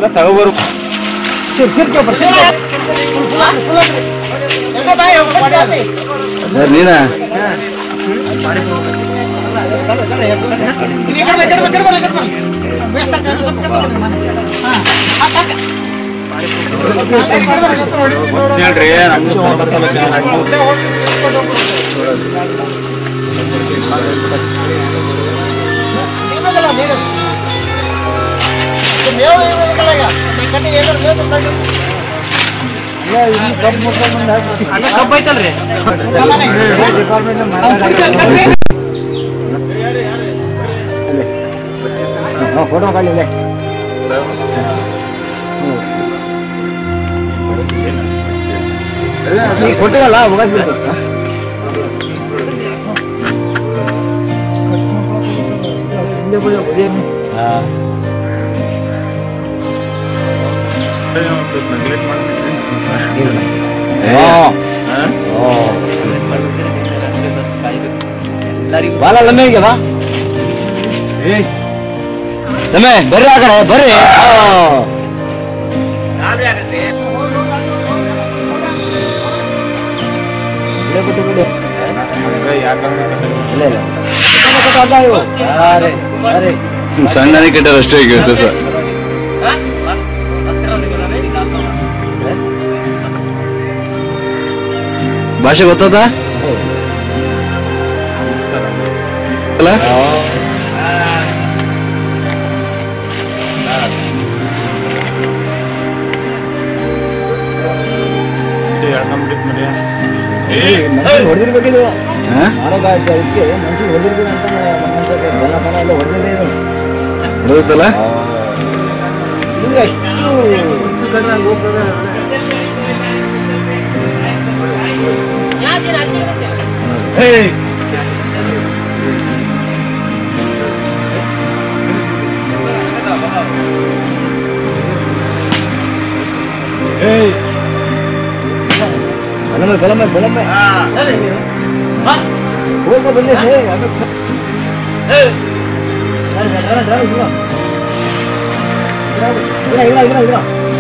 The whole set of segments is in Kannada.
ಎಲ್ಲ ತಗೋಬರು ಯಾರ್ ನೀನಾ ಹೇಳ್ರಿ ನಮ್ಗೆ ಕಬ್ಬು ಐತಲ್ರಿ ಫೋಟೋ ಕಾಲಿಲ್ಲ ಕೊಟ್ಟಿರಲ್ಲ ಮುಗಿಸ್ಬಿಟ್ಟು ನೆಗ್ಲೆಕ್ಟ್ ಬಾಲ ಲಮ್ಮೆ ಈಗ ಬಾ ಲಮ್ಮೆ ಬರ್ರಿ ಆ ಕಡೆ ಬರ್ರಿ ಇಲ್ಲ ಇಲ್ಲ ಅರೆ ಅರೆ ಸಣ್ಣನೇ ಕೆಟ್ಟರೆ ಅಷ್ಟೇ ಈಗ ಸರ್ ಭಾಷೆ ಗೊತ್ತದ ಅಲ್ಲ ಹೊಡೆದಿರ್ಬೇಕಿದು ಹಾ? ಆರೋಗ್ಯ ಇದಕ್ಕೆ ಮನುಷ್ಯ ಹೊಡೆದಿರ್ಬೇಕು ಅಂತ ಮನುಷ್ಯ ಬಲ ಬಲ ಎಲ್ಲ ಹೊಡೆದಿದೆ ಇದು ಗೊತ್ತಲ್ಲ ಇದು ಎಷ್ಟು ಕಣ್ಣಾಗಿ ಹೋಗ್ತದೆ ಬಲಮೆ ಬಲಮೆ ಬಲಮೆ ಹೋಗ ಬಂದೆ ಸೇ ಇಲ್ಲ ಇಲ್ಲ ಇಲ್ಲ ಇಲ್ಲ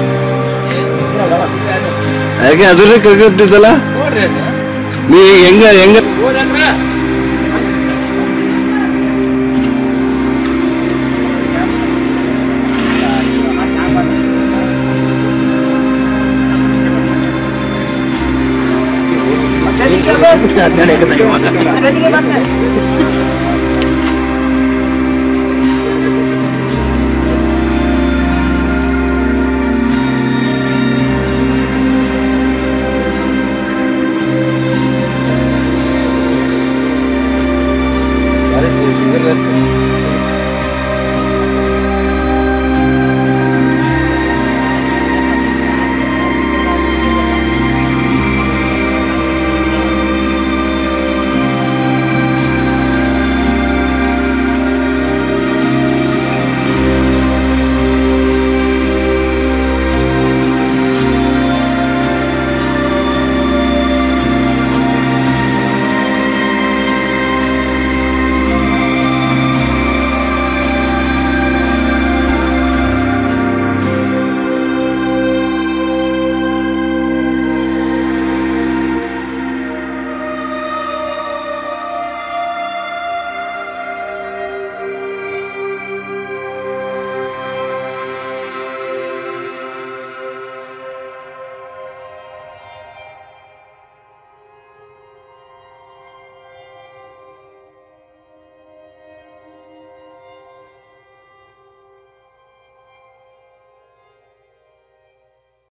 ಯಾಕೆ ಅದ್ರ ಕರ್ಕೊತಿದ್ದಲ್ಲ ನೀ ಹೆಂಗ ಹೆಂಗ ಹದಿನೆಂಟು